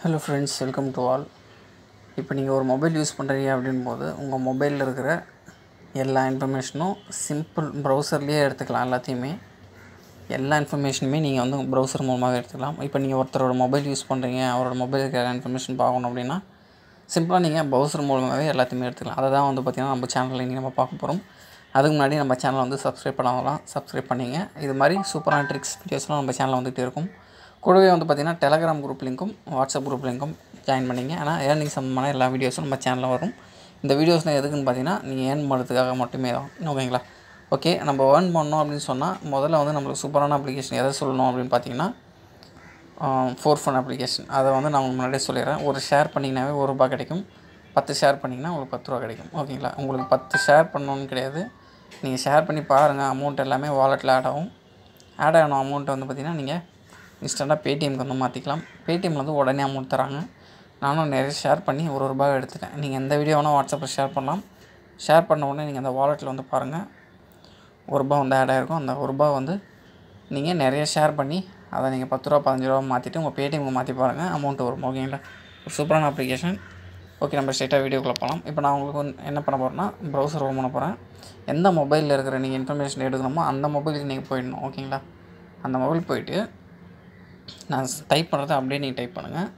hello friends welcome to all இப்போ நீங்கள் ஒரு மொபைல் யூஸ் பண்ணுறீங்க அப்படின்போது உங்கள் மொபைலில் இருக்கிற எல்லா இன்ஃபர்மேஷனும் சிம்பிள் ப்ரௌசர்லேயே எடுத்துக்கலாம் எல்லாத்தையுமே எல்லா இன்ஃபர்மேஷனுமே நீங்கள் வந்து ப்ரௌசர் மூலமாக எடுத்துக்கலாம் இப்போ நீங்கள் ஒருத்தரோட மொபைல் யூஸ் பண்ணுறீங்க அவரோட மொபைல் இருக்கிற இன்ஃபர்மேஷன் பார்க்கணும் அப்படின்னா சிம்பிளாக நீங்கள் ப்ரௌசர் மூலமாகவே எல்லாத்தையுமே எடுத்துக்கலாம் அதை தான் வந்து பார்த்திங்கன்னா நம்ம சேனலில் இன்றைக்கி நம்ம பார்க்க போகிறோம் அதுக்கு முன்னாடி நம்ம சேனலை வந்து சப்ஸ்கிரைப் பண்ணாமலாம் சப்ஸ்கிரைப் பண்ணிங்க இது மாதிரி சூப்பரான ட்ரிக்ஸ் வீடியோஸ்லாம் நம்ம சேனலில் வந்துகிட்டே இருக்கும் கூடவே வந்து பார்த்திங்கன்னா டெலகிராம் குரூப் லிங்க்கும் வாட்ஸ்அப் குரூப் லிங்க்கும் ஜாயின் பண்ணிங்க ஆனால் ஏர்னிங் சம்மந்தமான எல்லா வீடியோஸும் நம்ம சேனலில் வரும் இந்த வீடியோஸ்லாம் எதுக்குன்னு பார்த்தீங்கன்னா நீங்கள் ஏர்ன் பண்ணுறதுக்காக மட்டுமே தான் ஓகேங்களா ஓகே நம்ம ஏர்ன் பண்ணோம் அப்படின்னு சொன்னால் முதல்ல வந்து நம்மளுக்கு சூப்பரான அப்ளிகேஷன் எதை சொல்லணும் அப்படின்னு பார்த்தீங்கன்னா ஃபோர் ஃபன் அப்ளிகேஷன் அதை வந்து நான் உங்களுக்கு முன்னாடியே சொல்லிடுறேன் ஒரு ஷேர் பண்ணிங்கனாவே ஒரு ரூபா கிடைக்கும் பத்து ஷேர் பண்ணிங்கன்னா உங்களுக்கு பத்து ரூபா கிடைக்கும் ஓகேங்களா உங்களுக்கு பத்து ஷேர் பண்ணணும்னு கிடையாது நீங்கள் ஷேர் பண்ணி பாருங்கள் அமௌண்ட் எல்லாமே வாலெட்டில் ஆட் ஆகும் ஆட் ஆகணும் அமௌண்ட்டை வந்து பார்த்திங்கன்னா நீங்கள் இன்ஸ்டண்ட்டாக பேடிஎம்க்கு வந்து மாற்றிக்கலாம் பேடிஎம்மில் வந்து உடனே அமௌண்ட் தராங்க நானும் நிறைய ஷேர் பண்ணி ஒரு ரூபாய் எடுத்துட்டேன் நீங்கள் எந்த வீடியோ வேணால் வாட்ஸ்அப்பில் ஷேர் பண்ணலாம் ஷேர் பண்ண உடனே நீங்கள் அந்த வாலெட்டில் வந்து பாருங்கள் ஒரு ரூபா வந்து ஆட் ஆகிருக்கும் அந்த ஒரு ரூபா வந்து நீங்கள் நிறைய ஷேர் பண்ணி அதை நீங்கள் பத்து ரூபா பதினஞ்சு ரூபா மாற்றிட்டு உங்கள் பேடிஎம்க்கு மாற்றி பாருங்கள் அமௌண்ட் வரும் ஓகேங்களா ஒரு சூப்பரான அப்ளிகேஷன் ஓகே நம்ம ஸ்ட்ரெயிட்டாக வீடியோக்குள்ளே போகலாம் இப்போ நான் உங்களுக்கு வந்து என்ன பண்ண போகிறேன்னா ப்ரௌசர் ஓப்பன் பண்ண போகிறேன் எந்த மொபைலில் இருக்கிற நீங்கள் இன்ஃபர்மேஷன் எடுக்கணுமோ அந்த மொபைலுக்கு நீங்கள் போயிடணும் ஓகேங்களா அந்த மொபைல் போயிட்டு நான் டைப் பண்ணுறதை அப்படியே நீங்கள் டைப் பண்ணுங்கள்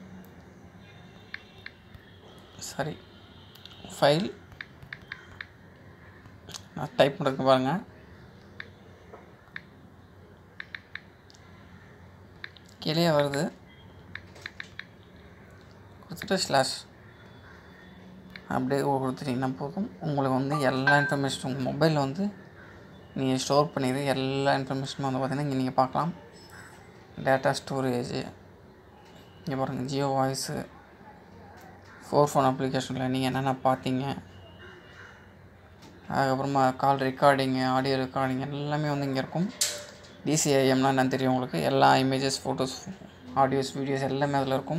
சாரி ஃபைல் நான் டைப் பண்ணுறதுக்கு பாருங்கள் கீழே வருது கொடுத்துட்டு ஸ்லாஷ் அப்படியே கொடுத்துட்டிங்கன்னா போதும் உங்களுக்கு வந்து எல்லா இன்ஃபர்மேஷனும் உங்கள் மொபைலில் வந்து நீங்கள் ஸ்டோர் பண்ணிடு எல்லா இன்ஃபர்மேஷனும் வந்து பார்த்திங்கன்னா இங்கே நீங்கள் பார்க்கலாம் டேட்டா ஸ்டோரேஜு இங்கே பாருங்கள் ஜியோ வாய்ஸு ஃபோர் ஃபோன் அப்ளிகேஷனில் நீங்கள் என்னென்ன பார்த்தீங்க அதுக்கப்புறமா கால் ரெக்கார்டிங்கு ஆடியோ ரெக்கார்டிங் எல்லாமே வந்து இங்கே இருக்கும் டிசிஐஎம்னா என்னன்னு தெரியும் உங்களுக்கு எல்லா இமேஜஸ் ஃபோட்டோஸ் ஆடியோஸ் வீடியோஸ் எல்லாமே அதில் இருக்கும்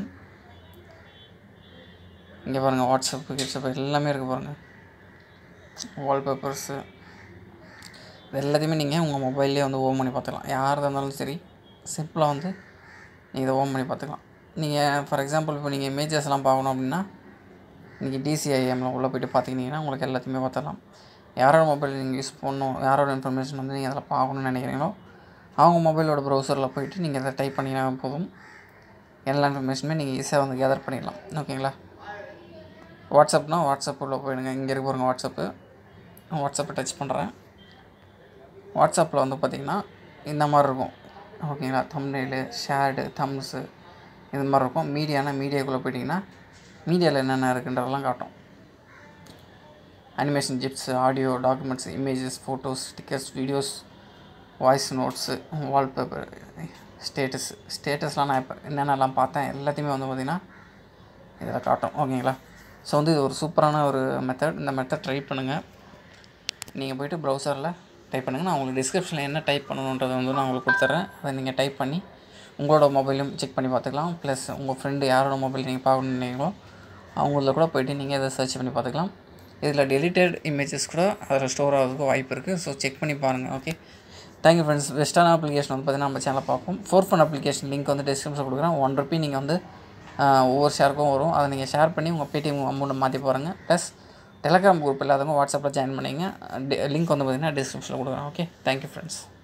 இங்கே பாருங்கள் வாட்ஸ்அப்பு கிட்ஸ்அப் எல்லாமே இருக்குது பாருங்கள் வால்பேப்பர்ஸு இது எல்லாத்தையுமே நீங்கள் உங்கள் மொபைல்லே வந்து ஓன் பண்ணி பார்த்துக்கலாம் யாராக இருந்தாலும் சரி சிம்பிளாக வந்து நீங்கள் இதை ஓன் பண்ணி பார்த்துக்கலாம் நீங்கள் ஃபார் எக்ஸாம்பிள் இப்போ நீங்கள் இமேஜஸ்லாம் பார்க்கணும் அப்படின்னா நீங்கள் டிசிஐஎம்மில் உள்ளே போய்ட்டு பார்த்துக்கிட்டிங்கன்னா உங்களுக்கு எல்லாத்தையுமே பார்த்துக்கலாம் யாரோட மொபைல் நீங்கள் யூஸ் பண்ணணும் யாரோட இன்ஃபர்மேஷன் வந்து நீங்கள் அதில் பார்க்கணுன்னு நினைக்கிறீங்களோ அவங்க மொபைலோட ப்ரௌசரில் போயிட்டு நீங்கள் இதை டைப் பண்ணிங்கன்னா போதும் எல்லா இன்ஃபர்மேஷனுமே நீங்கள் ஈஸியாக வந்து கேதர் பண்ணிடலாம் ஓகேங்களா வாட்ஸ்அப்னால் வாட்ஸ்அப் உள்ள போயிடுங்க இங்கே இருக்க பாருங்க வாட்ஸ்அப்பு வாட்ஸ்அப்பை டச் பண்ணுறேன் வாட்ஸ்அப்பில் வந்து பார்த்திங்கன்னா இந்த மாதிரி இருக்கும் ஓகேங்களா தம்னெயிலு ஷேர்டு தம்ஸு இது மாதிரி இருக்கும் மீடியானா மீடியாக்குள்ளே போயிட்டிங்கன்னா மீடியாவில் என்னென்ன இருக்குன்றதெல்லாம் காட்டும் animation gifs audio documents images photos stickers videos voice notes wallpaper status ஸ்டேட்டஸ்லாம் நான் இப்போ என்னென்னலாம் பார்த்தேன் எல்லாத்தையுமே வந்து பார்த்திங்கன்னா இதில் காட்டும் ஓகேங்களா ஸோ வந்து இது ஒரு சூப்பரான ஒரு மெத்தட் இந்த மெத்தட் ட்ரை பண்ணுங்கள் நீங்கள் போய்ட்டு ப்ரௌசரில் டைப் பண்ணுங்கள் நான் உங்களுக்கு டிஸ்கிரிப்ஷனில் என்ன டைப் பண்ணணுன்றதை வந்து நான் உங்களுக்கு கொடுத்துட்றேன் அதை நீங்கள் டைப் பண்ணி உங்களோட மொபைலும் செக் பண்ணி பார்த்துக்கலாம் ப்ளஸ் உங்கள் ஃப்ரெண்டு யாரோட மொபைல் நீங்கள் பார்க்கணுன்னீங்களோ அவங்கள கூட போய்ட்டு நீங்கள் இதை சர்ச் பண்ணி பார்த்துக்கலாம் இதில் டெலிட்டட் இமேஜஸ் கூட அதில் ஸ்டோர் ஆகிறதுக்கு வாய்ப்பு இருக்குது ஸோ செக் பண்ணி பாருங்கள் ஓகே தேங்க்யூ ஃப்ரெண்ட்ஸ் பெஸ்ட்டான அப்ளிகேஷன் வந்து பார்த்திங்கன்னா நம்ம சேனலில் பார்ப்போம் ஃபோர் ஃபன் அப்ளிகேஷன் லிங்க் வந்து டிஸ்கிரிப்ஷன் கொடுக்குறேன் ஒன் ருபி நீங்கள் வந்து ஒவ்வொரு ஷேருக்கும் வரும் அதை நீங்கள் ஷேர் பண்ணி உங்கள் பேடிஎம் அமௌண்ட்டை மாற்றி பாருங்கள் ப்ளஸ் டெலகிராம் குரூப் இல்லாதவங்க வாட்ஸ்அப்பில் ஜாயின் பண்ணிங்க லிங்க் வந்து பார்த்திங்கன்னா டிஸ்கிரிப்ஷனில் கொடுக்குறேன் ஓகே தேங்க்யூ ஃப்ரெண்ட்ஸ்